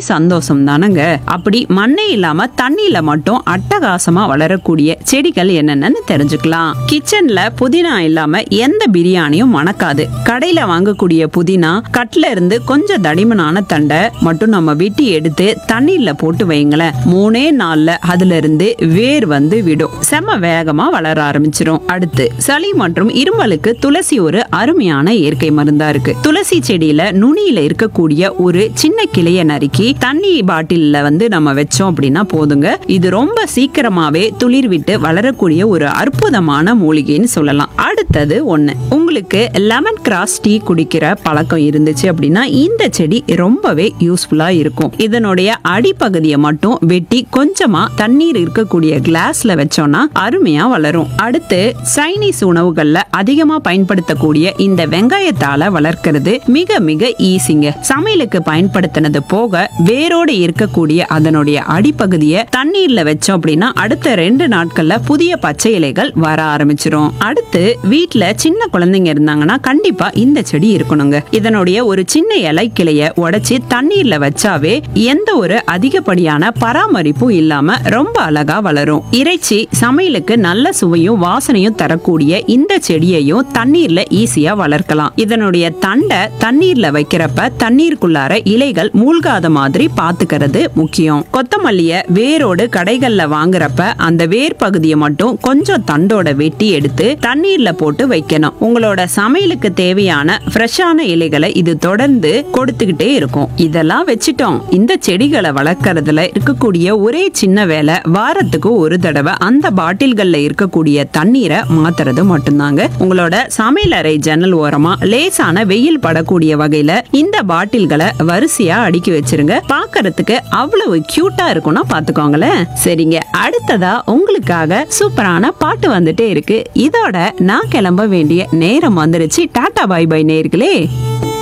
சந்தோஷம் தானங்க அப்படி மண்ணே இல்லாம தண்ணியில மட்டும் அட்டகாசமா வளரக்கூடிய செடிகள் என்னென்னு தெரிஞ்சுக்கலாம் கிச்சன்ல புதினா இல்லாம எந்த பிரியாணியும் மணக்காது கடையில வாங்கக்கூடிய புதினா கட்ல இருந்து கொஞ்சம் தடிமனான தண்டை மட்டும் நம்ம வெட்டி எடுத்து தண்ணீர்ல போட்டு வைங்களேன் மூணே நாள்ல அதுல இருந்து வேர் வந்து விடும் செம வேகமா வளர ஆரம்பிச்சிரும் அடுத்து சளி மற்றும் இருமலுக்கு துளசி ஒரு அருமையான இயற்கை மருந்தா இருக்கு துளசி செடியில நுனியில இருக்கக்கூடிய ஒரு சின்ன கிளைய நறுக்கி தண்ணி பாட்டில்ல வந்து நம்ம வச்சோம் அப்படின்னா போதுங்க இது ரொம்ப சீக்கிரமாவே துளிர் விட்டு வளரக்கூடிய ஒரு அற்புதமான மூலிகைன்னு சொல்லலாம் அடுத்தது ஒண்ணு உங்களுக்கு லெமன் கிராஸ் டீ குடிக்கிற பழக்கம் இருந்துச்சு அப்படின்னா இந்த செடி ரொம்பவே யூஸ்ஃபுல்லா இருக்கும் இதனுடைய அடிப்பகுதியை மட்டும் வெட்டி கொஞ்சமா தண்ணீர் இருக்கக்கூடிய கிளாஸ்ல வச்சோம்னா அருமையா வளரும் அடுத்து சைனீஸ் உணவுகள்ல அதிகமா பயன்படுத்தக்கூடிய இந்த வெங்காயத்தால வளர்க்கிறது மிக மிக ஈஸிங்க சமையலுக்கு பயன்படுத்தினது போக வேரோடு இருக்கக்கூடிய அதனுடைய அடிப்பகுதியை தண்ணீர்ல வச்சோம் அப்படின்னா அடுத்த ரெண்டு நாட்கள்ல புதிய பச்சை இலைகள் வர ஆரம்பிச்சிரும் அடுத்து வீட்ல சின்ன குழந்தைங்க இருந்தாங்கன்னா கண்டிப்பா இந்த செடி இருக்கணுங்க இதனுடைய ஒரு சின்ன இலை கிளைய உடைச்சு தண்ணீர்ல வச்சாவே எந்த ஒரு அதிகப்படியான பராமரிப்பும் இல்லாம ரொம்ப அழகா வளரும் இறைச்சி சமையலுக்கு நல்ல சுவையும் வாசனையும் தரக்கூடிய இந்த செடியையும் தண்ணீர்ல ஈஸியா வளர்க்கலாம் இதனுடைய தண்டை தண்ணீர்ல வைக்கிறப்ப தண்ணீருக்குள்ளார இலைகள் மூழ்காத மாதிரி பாத்துக்கிறது முக்கியம் கொத்தமல்லிய வேரோடு கடைகள்ல வாங்குறப்ப அந்த வேர் பகுதியை மட்டும் கொஞ்சம் தண்டோட வெட்டி எடுத்து தண்ணீர்ல போட்டு வைக்கணும் உங்களோட சமையலுக்கு தேவையான ஃப்ரெஷ்ஷான இலைகளை இது தொடர்ந்து கொடுத்துக்கிட்டே இருக்கும் இதெல்லாம் வச்சுட்டோம் இந்த செடிகளை வளர்க்கறதுல இருக்கக்கூடிய ஒரே சின்ன வேலை வாரத்துக்கு ஒரு தடவை அந்த பாட்டில்கள்ல இருக்கக்கூடிய தண்ணீரை மாத்துறது மட்டும்தாங்க உங்களோட சமையலறை ஜன்னல் ஓரமா லேசான வெயில் படக்கூடிய வகையில இந்த பாட்டில்களை வரிசையா அடுக்கி வச்சிருங்க பார்க்கறதுக்கு அவ்வளவு கியூட்டா இருக்கும்னா பாத்துக்கோங்களேன் சரிங்க அடுத்ததா உங்களுக்காக சூப்பரான பாட்டு வந்துட்டே இருக்கு இதோட நான் கிளம்ப வேண்டிய நேரம் வந்துருச்சு டாடா பாய் பாய் நேர்களே